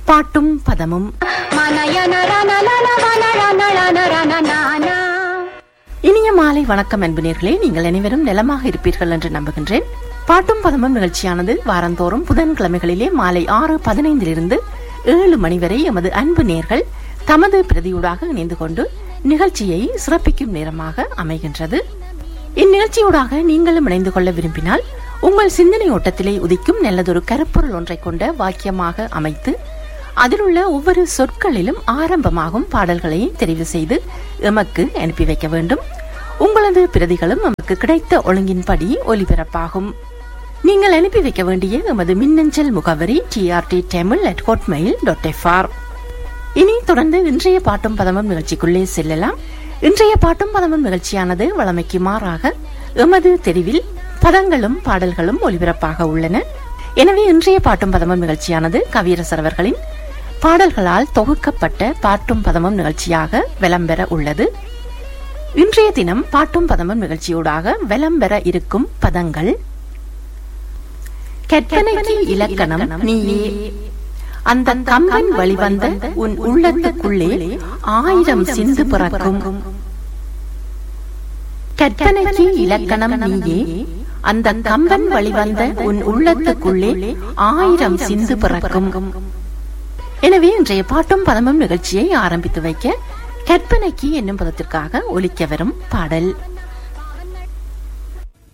பாட்டும் பதமும் இனிய மாலை வணக்கம் அன்புநேர்களே நீங்கள் அனைவரும் நலமாக இருப்பீர்கள் என்று நம்புகின்றேன் பாட்டும் பதமும் நிகழ்ச்சியானது வாரந்தோறும் புதன்கிழமைகளிலே மாலை ஆறு பதினைந்திலிருந்து ஏழு மணி வரை எமது அன்பு நேர்கள் தமது பிரதியூடாக இணைந்து கொண்டு நிகழ்ச்சியை சிறப்பிக்கும் நேரமாக அமைகின்றது இந்நிகழ்ச்சியூடாக நீங்களும் இணைந்து கொள்ள விரும்பினால் உங்கள் சிந்தனை ஓட்டத்திலே உதிக்கும் நல்லதொரு கருப்பொருள் ஒன்றை கொண்ட வாக்கியமாக அமைத்து அதில் உள்ள ஒவ்வொரு சொற்களிலும் ஆரம்பமாகும் பாடல்களை தெரிவு செய்து எமக்கு அனுப்பி வைக்க வேண்டும் உங்களது பிரதிகளும் நமக்கு கிடைத்த ஒழுங்கின்படி ஒலிபரப்பாகும் நீங்கள் அனுப்பி வைக்க வேண்டிய எமது மின்னஞ்சல் முகவரி TRT Tamil at Hotmail dot FR இனி தொடர்ந்து இன்றைய பாட்டும் பதமும் நிகழ்ச்சிக்குள்ளே செல்லலாம் இன்றைய பாட்டும் பதமும் நிகழ்ச்சியானது வழமைக்கு மாறாக எமது தெரிவில் பதங்களும் பாடல்களும் ஒலிபரப்பாக உள்ளன எனவே இன்றைய பாட்டும் பதமும் நிகழ்ச்சியானது கவியரசர் அவர்களின் பாடல்களால் தொகுக்கப்பட்ட பாட்டும் பதமும் நிகழ்ச்சியாக விளம்பெற உள்ளது இன்றைய தினம் பாட்டும் பதமும் நிகழ்ச்சியூடாக விளம்பெற இருக்கும் பதங்கள் கற்பனைக்கு இலக்கணம் நீயே அந்த கம்பன் வழிவந்த உன் உள்ளத்துக்குள்ளே ஆயிரம் சிந்து பிறக்கும் கற்பனைக்கு இலக்கணம் நீயே அந்த கம்பன் வழிவந்த உன் உள்ளத்துக்குள்ளே ஆயிரம் சிந்து பிறக்கும் எனவே இன்றைய பாட்டும் பதமும் நிகழ்ச்சியை ஆரம்பித்து வைக்க கற்பனைக்கு என்னும் பதத்திற்காக ஒலிக்க வரும் பாடல்